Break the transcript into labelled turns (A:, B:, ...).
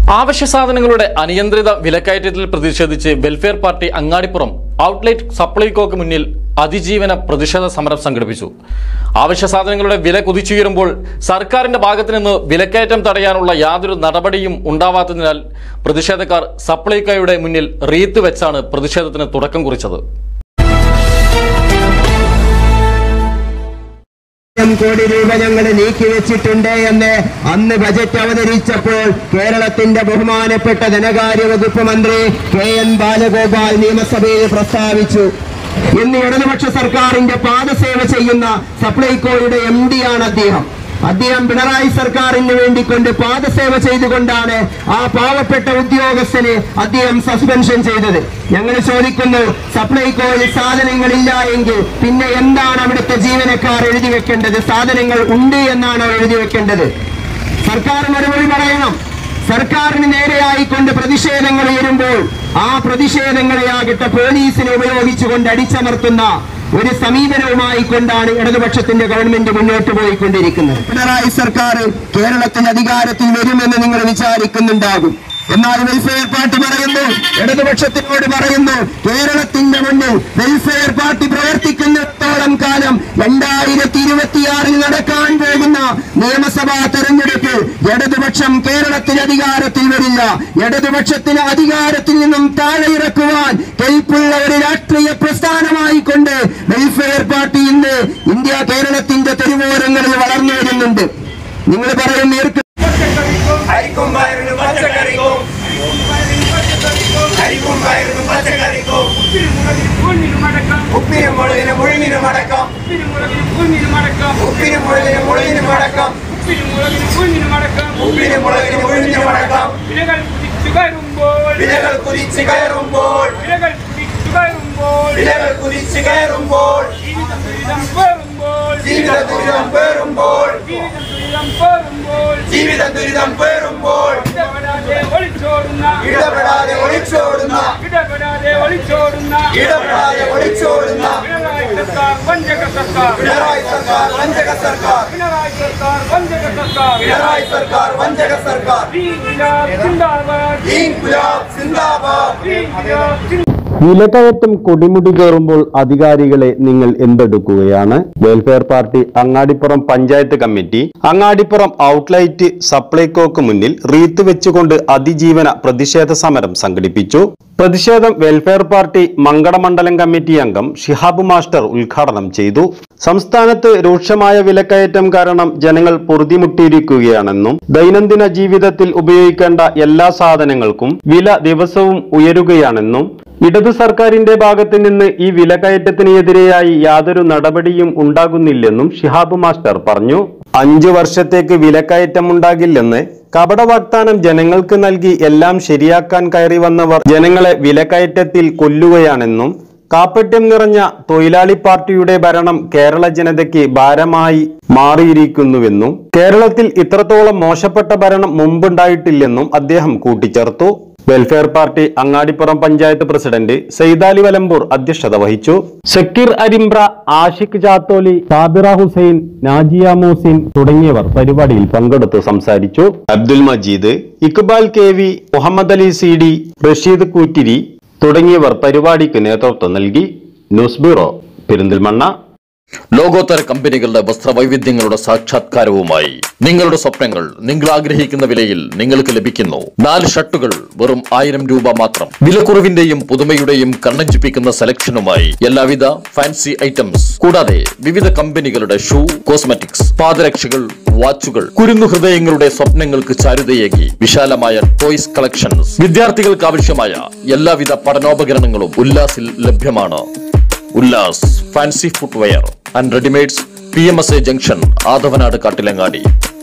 A: അവശ്യ സാധനങ്ങളുടെ അനിയന്ത്രിത വിലക്കയറ്റത്തിൽ പ്രതിഷേധിച്ച് വെൽഫെയർ പാർട്ടി അങ്ങാടിപ്പുറം ഔട്ട്ലെറ്റ് സപ്ലൈകോക്ക് മുന്നിൽ അതിജീവന പ്രതിഷേധ സമരം സംഘടിപ്പിച്ചു അവശ്യ സാധനങ്ങളുടെ വില കുതിച്ചുയരുമ്പോൾ സർക്കാരിന്റെ ഭാഗത്തു നിന്ന് വിലക്കയറ്റം തടയാനുള്ള യാതൊരു നടപടിയും ഉണ്ടാവാത്തതിനാൽ പ്രതിഷേധക്കാർ സപ്ലൈകോയുടെ മുന്നിൽ റീത്ത് വെച്ചാണ് പ്രതിഷേധത്തിന് തുടക്കം കുറിച്ചത്
B: ആയിരം കോടി രൂപ ഞങ്ങൾ നീക്കിവെച്ചിട്ടുണ്ട് എന്ന് അന്ന് ബജറ്റ് അവതരിച്ചപ്പോൾ കേരളത്തിന്റെ ബഹുമാനപ്പെട്ട ധനകാര്യ വകുപ്പ് മന്ത്രി കെ എൻ ബാലഗോപാൽ നിയമസഭയിൽ പ്രസ്താവിച്ചു ഇന്ന് ഇടതുപക്ഷ സർക്കാരിന്റെ പാദസേവ ചെയ്യുന്ന സപ്ലൈകോയുടെ എം ആണ് അദ്ദേഹം അദ്ദേഹം പിണറായി സർക്കാരിന് വേണ്ടിക്കൊണ്ട് പാദസേവ ചെയ്തുകൊണ്ടാണ് ആ പാവപ്പെട്ട ഉദ്യോഗസ്ഥന് അദ്ദേഹം സസ്പെൻഷൻ ചെയ്തത് ഞങ്ങൾ ചോദിക്കുന്നു സപ്ലൈകോയിൽ സാധനങ്ങളില്ല എങ്കിൽ പിന്നെ എന്താണ് അവിടുത്തെ ജീവനക്കാർ എഴുതി വെക്കേണ്ടത് സാധനങ്ങൾ ഉണ്ട് എന്നാണ് എഴുതി വെക്കേണ്ടത് സർക്കാർ മറുപടി പറയണം സർക്കാരിന് നേരെയായിക്കൊണ്ട് പ്രതിഷേധങ്ങൾ ഉയരുമ്പോൾ ആ പ്രതിഷേധങ്ങളെയാകട്ടെ പോലീസിനെ ഉപയോഗിച്ചുകൊണ്ട് അടിച്ചമർത്തുന്ന ഒരു സമീപനവുമായി കൊണ്ടാണ് ഇടതുപക്ഷത്തിന്റെ ഗവൺമെന്റ് മുന്നോട്ട് പോയിക്കൊണ്ടിരിക്കുന്നത് പിണറായി സർക്കാർ കേരളത്തിൽ അധികാരത്തിൽ വരുമെന്ന് നിങ്ങൾ വിചാരിക്കുന്നുണ്ടാകും എന്നാൽ വെൽഫെയർ പാർട്ടി പറയുന്നു ഇടതുപക്ഷത്തിനോട് പറയുന്നു കേരളത്തിന്റെ മുന്നിൽ വെൽഫെയർ പാർട്ടി പ്രവർത്തിക്കുന്നിടത്തോളം കാലം രണ്ടായിരത്തി ഇരുപത്തിയാറിൽ നടക്കാൻ പോകുന്ന നിയമസഭാ തെരഞ്ഞെടുപ്പിൽ ഇടതുപക്ഷം കേരളത്തിൽ അധികാരത്തിൽ വരില്ല ഇടതുപക്ഷത്തിന് അധികാരത്തിൽ നിന്നും താഴെ ഇറക്കുവാൻ കെൽപ്പുള്ള ഒരു രാഷ്ട്രീയ പ്രസ്ഥാനമായി കൊണ്ട് വെൽഫെയർ പാർട്ടി ഇന്ന് ഇന്ത്യ കേരളത്തിന്റെ തെരുവോരങ്ങളിൽ വളർന്നു വരുന്നുണ്ട് നിങ്ങൾ പറയും നേർക്ക്
C: അരിക്കും പയറിനും പച്ചക്കറിക്കും അരിക്കും പയറിനും പച്ചക്കറിക്കും ഉപ്പിനും മുളകിനും മുഴുങ്ങിനും അടക്കം ഉപ്പിനും മുളകിനും മുഴുങ്ങിനും അടക്കം ഉപ്പിനും മുളകിനും മുഴുങ്ങിനും അടക്കം
D: വിലകൾ കുതിച്ചു കയറുമ്പോൾ
C: വിലകൾ കുതിച്ചു കയറുമ്പോൾ
D: വിലകൾ കുതിച്ചു കയറുമ്പോൾ
C: വിലകൾ കുതിച്ചു കയറുമ്പോൾ
D: ജീവിതം ദുരിതം പേറുമ്പോൾ
C: ജീവിത ദുരിതം പേറുമ്പോൾ
D: ജീവിതം ദുരിതം പേറുമ്പോൾ
C: ജീവിത ദുരിതം പേറുമ്പോൾ
D: ഇടപെടാതെ ഒളിച്ചോടുന്ന
C: ഇടപെടാതെ ഒളിച്ചോടുന്ന
D: ഇടപെടാതെ ഒളിച്ചോടുന്ന
C: ഇടപെടാതെ ഒളിച്ചോടുന്ന
D: പിണറായി സർക്കാർ വഞ്ചക സർക്കാർ
C: പിണറായി സർക്കാർ വഞ്ചക സർക്കാർ
D: പിണറായി സർക്കാർ വഞ്ചക സർക്കാർ
C: പിണറായി സർക്കാർ വഞ്ചക സർക്കാർ
D: ഇൻക്ലാബ് സിന്ദാബാദ്
C: ഇൻകുലാബ് സിന്ദാബാദ്
D: ഇൻക്ലാബ് സിന്ദാബാദ്
E: വിലക്കയറ്റം കൊടിമുടി കയറുമ്പോൾ അധികാരികളെ നിങ്ങൾ എന്തെടുക്കുകയാണ് welfare party Angadippuram panchayat committee Angadippuram outlet സപ്ലൈകോക്ക് മുന്നിൽ റീത്ത് വെച്ചുകൊണ്ട് അതിജീവന പ്രതിഷേധ സമരം സംഘടിപ്പിച്ചു പ്രതിഷേധം വെൽഫെയർ പാർട്ടി മങ്കടമണ്ഡലം കമ്മിറ്റി അംഗം ഷിഹാബ് മാസ്റ്റർ ഉദ്ഘാടനം ചെയ്തു സംസ്ഥാനത്ത് രൂക്ഷമായ വിലക്കയറ്റം കാരണം ജനങ്ങൾ പൊറുതിമുട്ടിയിരിക്കുകയാണെന്നും ദൈനംദിന ജീവിതത്തിൽ ഉപയോഗിക്കേണ്ട എല്ലാ സാധനങ്ങൾക്കും വില ദിവസവും ഉയരുകയാണെന്നും ഇടതു സർക്കാരിന്റെ ഭാഗത്ത് നിന്ന് ഈ വിലക്കയറ്റത്തിനെതിരെയായി യാതൊരു നടപടിയും ഉണ്ടാകുന്നില്ലെന്നും ഷിഹാബ് മാസ്റ്റർ പറഞ്ഞു അഞ്ചു വർഷത്തേക്ക് വിലക്കയറ്റം ഉണ്ടാകില്ലെന്ന് കപട വാഗ്ദാനം ജനങ്ങൾക്ക് നൽകി എല്ലാം ശരിയാക്കാൻ കയറി വന്നവർ ജനങ്ങളെ വിലക്കയറ്റത്തിൽ കൊല്ലുകയാണെന്നും കാപ്പറ്റ്യം നിറഞ്ഞ തൊഴിലാളി പാർട്ടിയുടെ ഭരണം കേരള ജനതയ്ക്ക് ഭാരമായി മാറിയിരിക്കുന്നുവെന്നും കേരളത്തിൽ ഇത്രത്തോളം മോശപ്പെട്ട ഭരണം മുമ്പുണ്ടായിട്ടില്ലെന്നും അദ്ദേഹം കൂട്ടിച്ചേർത്തു welfare party Angadippuram panchayat president Saidali Valambur അധ്യക്ഷത വഹിച്ചു ഷക്കീർ അരിമ്പ്ര ആഷിഖ് ചാത്തോലി സാബിറ ഹുസൈൻ നാജിയ മൂസിൻ തുടങ്ങിയവർ പരിപാടിയിൽ പങ്കെടുത്ത് സംസാരിച്ചു Abdul Majeed Iqbal K V Muhammad Ali C D Rasheed Koottiri തുടങ്ങിയവർ പരിപാടിക്ക് നേതൃത്വം നൽകി ന്യൂസ് ബ്യൂറോ പെരിന്തൽമണ്ണ
A: ലോകോത്തര കമ്പനികളുടെ വസ്ത്രവൈവിധ്യങ്ങളുടെ സാക്ഷാത്കാരവുമായി നിങ്ങളുടെ സ്വപ്നങ്ങൾ നിങ്ങൾ ആഗ്രഹിക്കുന്ന വിലയിൽ നിങ്ങൾക്ക് ലഭിക്കുന്നു നാല് ഷർട്ടുകൾ വെറും ആയിരം രൂപ മാത്രം വിലക്കുറവിന്റെയും പുതുമയുടെയും കണ്ണഞ്ചിപ്പിക്കുന്ന സെലക്ഷനുമായി എല്ലാവിധ ഫാൻസി ഐറ്റംസ് കൂടാതെ വിവിധ കമ്പനികളുടെ ഷൂ കോസ്മെറ്റിക്സ് പാദരക്ഷകൾ വാച്ചുകൾ കുരുന്നു ഹൃദയങ്ങളുടെ സ്വപ്നങ്ങൾക്ക് ചാരുതയേകി വിശാലമായ ടോയ്സ് കളക്ഷൻസ് വിദ്യാർത്ഥികൾക്ക് ആവശ്യമായ എല്ലാവിധ പഠനോപകരണങ്ങളും ഉല്ലാസിൽ ലഭ്യമാണ് Ullas fancy footwear and readymades P M S A junction Adavanad Kattilangadi